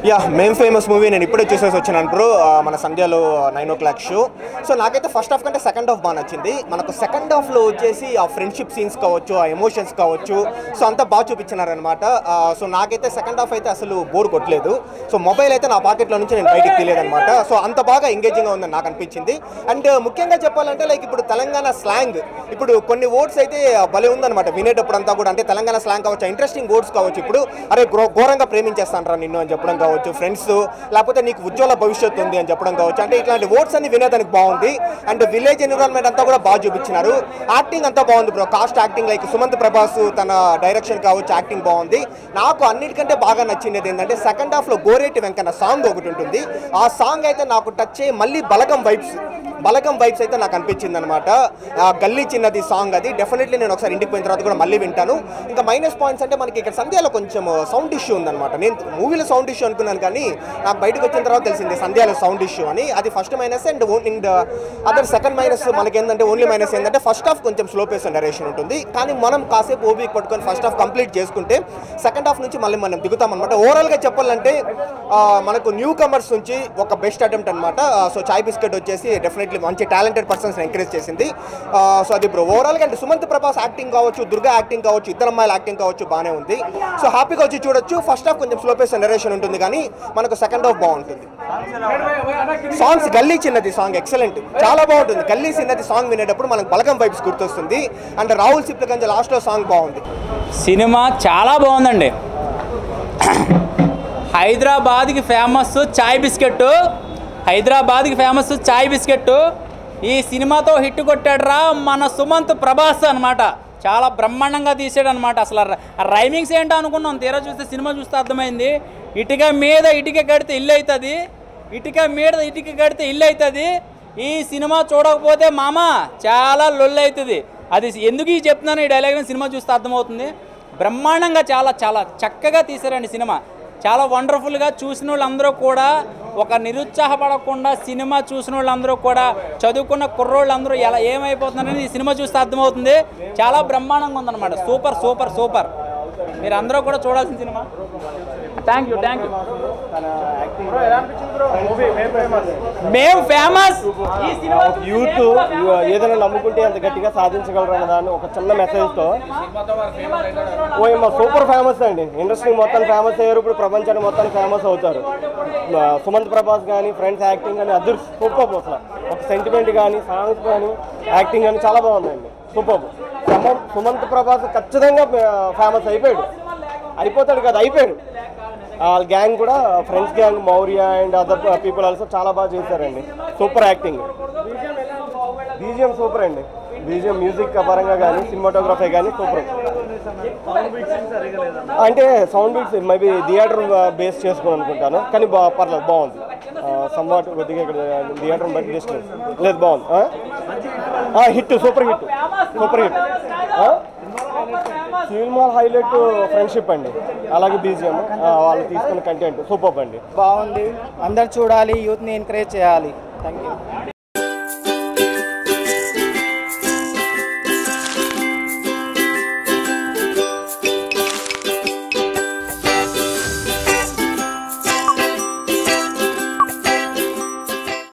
yeah మేం famous movie నేను ఇప్పుడే చూసేసి వచ్చాను బ్రో ఆ, మన సంధ్యలో nine o'clock show so నాకైతే ఫస్ట్ హాఫ్ కంటే సెకండ్ హాఫ్ బాగా నచ్చింది మనకు సెకండ్ హాఫ్లో వచ్చేసి ఆ ఫ్రెండ్షిప్ సీన్స్ కావచ్చు ఆ ఎమోషన్స్ కావచ్చు సో అంతా బాగా చూపించినారనమాట సో నాకైతే సెకండ్ హాఫ్ అయితే అసలు బోర్ కొట్టలేదు సో మొబైల్ అయితే నా పాకెట్లో నుంచి నేను బయటికి తీయలేదన్నమాట సో అంత బాగా ఎంగేజింగ్గా ఉందని నాకు అనిపించింది అండ్ ముఖ్యంగా చెప్పాలంటే లైక్ ఇప్పుడు తెలంగాణ స్లాంగ్ ఇప్పుడు కొన్ని వర్డ్స్ అయితే భలే ఉందన్నమాట వినేటప్పుడు అంతా కూడా అంటే తెలంగాణ స్లాంగ్ కావచ్చు ఇంట్రెస్టింగ్ వర్డ్స్ కావచ్చు ఇప్పుడు అరే గ్రో- ఘోరంగా ప్రేమించేస్తానరా నిన్ను అని చెప్పడం కావచ్చు ఫ్రెండ్స్ లేకపోతే నీకు ఉజ్వల భవిష్యత్తు ఉంది అని చెప్పడం కావచ్చు అంటే ఇట్లాంటి వర్డ్స్ అన్ని వినేదానికి బాగుంది అండ్ విలేజ్ ఎన్విరాన్మెంట్ అంతా కూడా బాగా చూపించినారు యాక్టింగ్ అంతా బాగుంది bro cast acting like Sumanth Prabhas తన డైరెక్షన్ కావచ్చు యాక్టింగ్ బాగుంది నాకు అన్నిటికంటే బాగా నచ్చింది ఏంటంటే సెకండ్ హాఫ్ లో గోరేటి వెంకన్న సాంగ్ ఒకటి ఉంటుంది ఆ సాంగ్ అయితే నాకు టచ్ అయ్యి మళ్ళీ బలగం వైబ్స్ బలగం వైబ్స్ అయితే నాకు అనిపించింది అనమాట గల్లీ చిన్నది సాంగ్ అది డెఫినెట్లీ నేను ఒకసారి ఇంటికి పోయిన తర్వాత కూడా మళ్ళీ వింటాను ఇంకా మైనస్ పాయింట్స్ అంటే మనకి ఇక్కడ సంధ్యాలో కొంచెం సౌండ్ ఇష్యూ ఉందన్నమాట నేను మూవీలో సౌండ్ ఇష్యూ అనుకున్నాను కానీ నాకు బయటకు వచ్చిన తర్వాత తెలిసింది సంధ్యాలో సౌండ్ ఇష్యూ అని అది first minus and and other second minus మనకి ఏంటంటే ఓన్లీ మైనస్ ఏంటంటే ఫస్ట్ హాఫ్ కొంచెం స్లో పేస్ నరేషన్ ఉంటుంది కానీ మనం కాసేపు ఓబీకి పట్టుకొని ఫస్ట్ హాఫ్ కంప్లీట్ చేసుకుంటే సెకండ్ హాఫ్ నుంచి మళ్ళీ మనం దిగుతాం అనమాట ఓవరాల్గా చెప్పాలంటే ఆ, మనకు న్యూ కమర్స్ నుంచి ఒక బెస్ట్ అటెంప్ట్ అనమాట సో చాయ్ బిస్కెట్ వచ్చేసి డెఫినెట్లీ మంచి టాలెంటెడ్ పర్సన్స్ ఎంకరేజ్ చేసింది ఆ, సో అది బ్రో ఓవరాల్గా అంటే సుమంత్ ప్రభాస్ యాక్టింగ్ కావచ్చు దుర్గా యాక్టింగ్ కావచ్చు ఇద్దరు అమ్మాయిల యాక్టింగ్ కావచ్చు బాగానే ఉంది సో హ్యాపీగా వచ్చి చూడొచ్చు ఫస్ట్ హాఫ్ కొంచెం స్లో పేస్ నరేషన్ ఉంటుంది కానీ మనకు సెకండ్ హాఫ్ బాగుంటుంది సాంగ్స్ గల్లీ చిన్నది సాంగ్ ఎక్సలెంట్ చాలా బాగుంటుంది గల్లీ చిన్నది సాంగ్ వినేటప్పుడు మనకు బలగం వైబ్స్ గుర్తొస్తుంది అండ్ రాహుల్ సిప్లగంజ్ లాస్ట్లో సాంగ్ బాగుంది సినిమా చాలా బాగుందండి హైదరాబాద్కి ఫేమస్ చాయ్ బిస్కెట్ హైదరాబాద్కి ఫేమస్ చాయ్ బిస్కెట్ ఈ సినిమాతో హిట్ కొట్టాడురా మన సుమంత్ ప్రభాస్ అనమాట చాలా బ్రహ్మాండంగా తీసాడు అనమాట అసలు ఆ రైమింగ్స్ ఏంటో అనుకున్నాం తీరా చూస్తే సినిమా చూస్తే అర్థమైంది ఇటుక మీద ఇటుక కడితే ఇల్లు అవుతుంది ఇటుక మీద ఇటుక కడితే ఇల్లు అవుతుంది ఈ సినిమా చూడకపోతే మామ చాలా లొల్లు అవుతుంది అది ఎందుకు ఈ చెప్తున్నాను ఈ డైలాగ్ సినిమా చూస్తే అర్థమవుతుంది బ్రహ్మాండంగా చాలా చాలా చక్కగా తీశారండి సినిమా చాలా వండర్ఫుల్గా చూసిన వాళ్ళందరూ కూడా ఒక నిరుత్సాహపడకుండా సినిమా చూసిన వాళ్ళందరూ కూడా చదువుకున్న కుర్రోళ్ళందరూ ఎలా ఏమైపోతున్నారని ఈ సినిమా చూస్తే అర్థమవుతుంది చాలా బ్రహ్మాండంగా ఉందన్నమాట సూపర్ సూపర్ సూపర్ మీరు అందరూ కూడా చూడాల్సిన cinema thank you thank you మేము ఫేమస్ ఈ సినిమా యూత్ ఏదైనా నమ్ముకుంటే అంత గట్టిగా సాధించగలరు అనే దాన్ని ఒక చిన్న మెసేజ్తో ఓ ఏమో సూపర్ ఫేమస్ అండి ఇండస్ట్రీ మొత్తం ఫేమస్ అయ్యారు ఇప్పుడు ప్రపంచాన్ని మొత్తం ఫేమస్ అవుతారు ఆ, సుమంత్ ప్రభాస్ కానీ ఫ్రెండ్స్ యాక్టింగ్ కానీ అదర్ సూపర్ అసలు ఒక సెంటిమెంట్ కానీ సాంగ్స్ కానీ యాక్టింగ్ కానీ చాలా బాగుందండి సూపర్ సుమంత్ సుమంత్ ప్రభాస్ ఖచ్చితంగా ఫేమస్ అయిపోయాడు అయిపోతాడు కదా అయిపోయాడు వాళ్ళ గ్యాంగ్ కూడా friends gang Mourya and other people also చాలా బాగా చేశారండి సూపర్ యాక్టింగ్ బీజిఎం సూపర్ అండి బీజిఎం మ్యూజిక్ పరంగా కానీ సినిమాటోగ్రఫీ కానీ సూపర్ అంటే sound beats maybe theatre base చేసుకుని అనుకుంటాను కానీ బా పర్లేదు బాగుంది సమ్వాట్ కొద్దిగా ఇక్కడ థియేటర్ బట్టి డిస్టెన్స్ లేదు బాగుంది hit super hit super hit cinema highlight friendship అండి అలాగే బీజిఎం వాళ్ళు తీసుకున్న కంటెంట్ సూపర్ అండి బాగుంది అందరు చూడాలి యూత్ని ఎంకరేజ్ చేయాలి థ్యాంక్ యూ